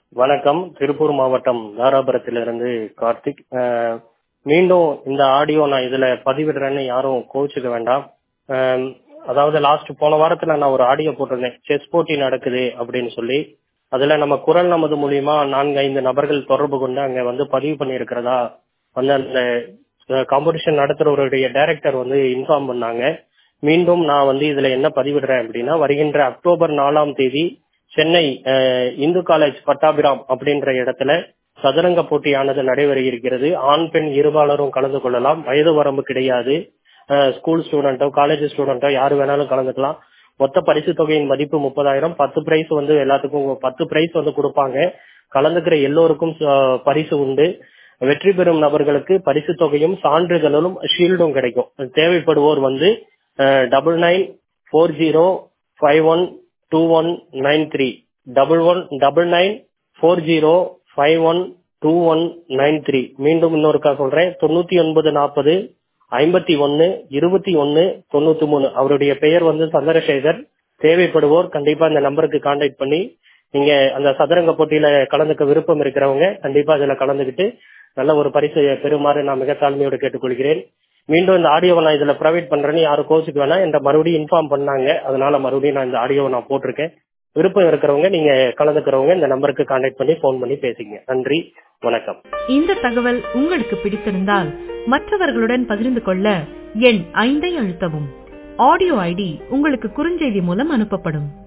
வணக்கம் திருப்பூர் மாவட்டம் தாராபுரத்திலிருந்து கார்த்திக் அஹ், மீண்டும் இந்த ஆடியோ நான் இதுல பதிவிடுறேன்னு யாரும் கோவிச்சுக்க வேண்டாம் அஹ், அதாவது லாஸ்ட் போன வாரத்துல நான் ஒரு ஆடியோ போட்டிருந்தேன் செஸ் போட்டி நடக்குது அப்படின்னு சொல்லி அதுல நம்ம குரல் நமது மூலியமா நான்கு ஐந்து நபர்கள் தொடர்பு கொண்டு அங்க வந்து பதிவு பண்ணியிருக்கிறதா வந்து அந்த காம்படிஷன் நடத்துறவருடைய டைரக்டர் வந்து இன்ஃபார்ம் பண்ணாங்க மீண்டும் நான் வந்து இதுல என்ன பதிவிடுறேன் அப்படின்னா வருகின்ற அக்டோபர் நாலாம் தேதி சென்னை அஹ், இந்து காலேஜ் பட்டாபிராம் அப்படின்ற இடத்துல சதுரங்க போட்டியானது நடைபெற இருக்கிறது ஆண் பெண் இருபாலரும் கலந்து கொள்ளலாம் வயது வரம்பு கிடையாது அஹ், ஸ்கூல் ஸ்டூடெண்டோ காலேஜ் ஸ்டூடெண்டோ யாரு வேணாலும் கலந்துக்கலாம் மொத்த பரிசு தொகையின் மதிப்பு முப்பதாயிரம் பத்து பிரைஸ் வந்து எல்லாத்துக்கும் பத்து பிரைஸ் வந்து கொடுப்பாங்க கலந்துக்கிற எல்லோருக்கும் அஹ், பரிசு உண்டு வெற்றி பெறும் நபர்களுக்கு பரிசு தொகையும் சான்றிதழும் ஷீல்டும் கிடைக்கும் தேவைப்படுவோர் வந்து double nine four zero five one two one nine three double one double nine four zero five one two one nine three மீண்டும் இன்னொருக்கா சொல்றேன் தொண்ணூத்தி ஒன்பது நாற்பது ஐம்பத்தி ஒன்னு இருபத்தி ஒன்னு தொண்ணூத்தி மூணு அவருடைய பெயர் வந்து சந்திரசேகர் தேவைப்படுவோர் கண்டிப்பா இந்த நம்பருக்கு கான்டாக்ட் பண்ணி நீங்க அந்த சதுரங்க போட்டியில கலந்துக்க விருப்பம் இருக்கிறவங்க கண்டிப்பா இதுல கலந்துக்கிட்டு நல்ல ஒரு பரிசு பெறுமாறு நான் மிக தாழ்மையோடு கேட்டுக்கொள்கிறேன் மீண்டும் இந்த ஆடியோவை நான் இதுல ப்ரொவைட் பண்றேன்னு யாரும் கோச்சுக்கு வேணாம் என்ற மறுபடியும் இன்ஃபார்ம் பண்ணாங்க அதனால மறுபடியும் நான் இந்த ஆடியோவை நான் போட்டிருக்கேன் விருப்பம் இருக்கிறவங்க நீங்க கலந்துக்கிறவங்க இந்த நம்பருக்கு கான்டாக்ட் பண்ணி ஃபோன் பண்ணி பேசிங்க நன்றி வணக்கம் இந்த தகவல் உங்களுக்கு பிடித்திருந்தால் மற்றவர்களுடன் பகிர்ந்து கொள்ள எண் ஐந்தை அழுத்தவும் ஆடியோ ஐடி உங்களுக்கு குறுஞ்செய்தி மூலம் அனுப்பப்படும்